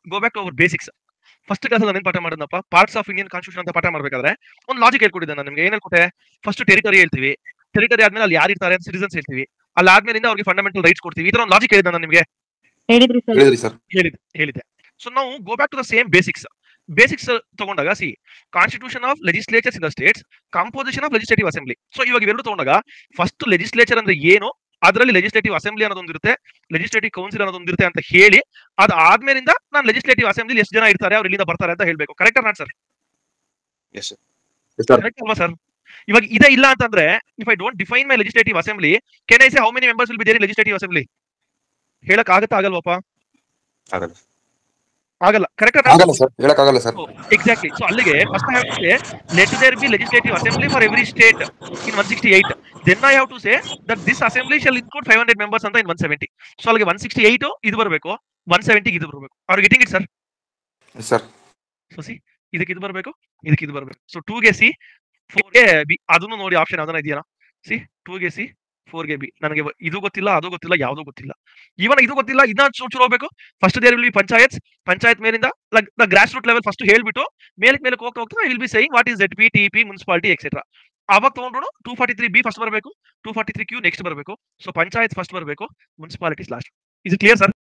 go back to our basics first class ನಾನು ಪಾಠ ಮಾಡೋದಪ್ಪ ಪಾರ್ಟ್ಸ್ ಆಫ್ ಇಂಡಿಯನ್ ಕಾನ್ಸ್ಟಿಟ್ಯೂಷನ್ ಅಂತ ಪಾಠ ಮಾಡ್ಬೇಕಾದ್ರೆ ಒಂದು ಲಾಜಿಕ್ ಹೇಳ್ಕೊಟ್ಟಿದ್ದೆ ನಾನು ನಿಮ್ಗೆ ಏನ್ ಹೇಳ್ಕೊಟ್ಟೆ ಫಸ್ಟ್ ಟೆರಿಟರಿ ಹೇಳ್ತೀವಿ ಟೆರಿಟರಿ ಆದ್ಮೇಲೆ ಅಲ್ಲಿ ಯಾರು ಇರ್ತಾರೆ ಅಂತ ಸಿಟಿಸನ್ಸ್ ಹೇಳ್ತೀವಿ ಅಲ್ಲಿ ಆದ್ಮೇಲಿಂದ ಅವ್ರಿಗೆ ಫಂಡಮೆಂಟಲ್ ರೈಟ್ಸ್ ಕೊಡ್ತೀವಿ ಈ ತರ ಒಂದು ಲಾಜಿಕ್ ಹೇಳಿದ್ದೆ ನಾನು ನಿಮ್ಗೆ ಹೇಳಿದ್ರಿ ಸರ್ ಹೇಳಿದ್ರಿ ಸರ್ ಹೇಳಿದೆ ಹೇಳಿದೆ ಸೊ ನಾವು go back to the same basics basics ತಗೊಂಡಾಗ C constitution of legislatures in the states composition of legislative assembly so ಇವಾಗ ಇವೆರಡು ತಗೊಂಡಾಗ ಫಸ್ಟ್ ಲೆಜಿಸ್ಲೇಚರ್ ಅಂದ್ರೆ ಏನು ಅದರಲ್ಲಿ ಲೆಜಿಸ್ಲೇಟಿವ್ ಅಸೆಂಬ್ಲಿ ಅನ್ನೋದೊಂದಿರುತ್ತೆ ಲೆಜಿಸ್ಲೇಟಿವ್ ಕೌನ್ಸಿಲ್ ಅನ್ನೋದೊಂದಿರುತ್ತೆ ಅಂತ ಹೇಳಿ ಅದು ಆದ್ಮೇಲಿಂದ ನಾನು ಲೆಜಿಸ್ಲೇಟಿವ್ ಅಸೆಂಬ್ಲಿ ಎಷ್ಟು ಜನ ಇರ್ತಾರೆ ಅವ್ರು ಇಲ್ಲಿಂದ ಬರ್ತಾರೆ ಅಂತ ಹೇಳ್ಬೇಕು correct not sir yes sir correct ಅಲ್ವಾ ಸರ್ ಇವಾಗ ಇದೇ ಇಲ್ಲ ಅಂತಂದ್ರೆ if I don't define my legislative assembly can I say how many members will be there legislative assembly ಹೇಳಕ್ ಆಗತ್ತಾ ಆಗಲ್ವಪ್ಪ ಆಗಲ್ಲ ಆಗಲ್ಲ ಕರೆಕ್ಟ್ ಆಗಲ್ಲ ಸರ್ ಹೇಳಕ್ ಆಗಲ್ಲ ಸರ್ ಎಕ್ಸಾಕ್ಟ್ಲಿ ಸೊ ಅಲ್ಲಿಗೆ first I have to say let there be legislative assembly for every state in one sixty eight then I have to say that this assembly shall include five hundred members ಅಂತ in one seventy so ಅಲ್ಲಿಗೆ one sixty eight ಇದು ಬರಬೇಕು one ಸೆವೆಂಟಿಗೆ ಇದು ಬರಬೇಕು ಅವ್ರು getting it sir sir so C ಇದಕ್ಕೆ ಇದು ಬರಬೇಕು ಇದಕ್ಕೆ ಇದು ಬರಬೇಕು ಸೊ ಟೂಗೆ ಸಿ ಫೋರ್ಗೆ ಬಿ ಅದನ್ನು ನೋಡಿ ಆಪ್ಷನ್ ಯಾವ್ದಾನ ಇದೆಯಾ ಸಿ ಟೂಗೆ ಸಿ ಫೋರ್ಗೆ ಬಿ ನನಗೆ ಇದು ಗೊತ್ತಿಲ್ಲ ಅದು ಗೊತ್ತಿಲ್ಲ ಯಾವುದು ಗೊತ್ತಿಲ್ಲ ಇವನ್ ಇದು ಗೊತ್ತಿಲ್ಲ ಇದನ್ನ ಚೂರು ಚೂರು ಹೋಗ್ಬೇಕು first there will be panchayat panchayat ಮೇಲಿಂದ the grass root level first ಹೇಳ್ಬಿಟ್ಟು ಮೇಲಕ್ಕೆ ಮೇಲಕ್ಕೆ ಹೋಗ್ತಾ ಹೋಗ್ತಾ will be saying what is at P T P municipality etcetera ಅವಾಗ ತಗೊಂಡ್ರು two forty three B first ಬರಬೇಕು two forty three Q next ಬರಬೇಕು ಸೊ ಪಂಚಾಯತ್ ಫಸ್ಟ್ ಬರಬೇಕು ಮುನ್ಸಿಪಾಲಿಟೀಸ್ ಲಾಸ್ಟ್ ಇದು ಕ್ಲಿಯರ್ ಸರ್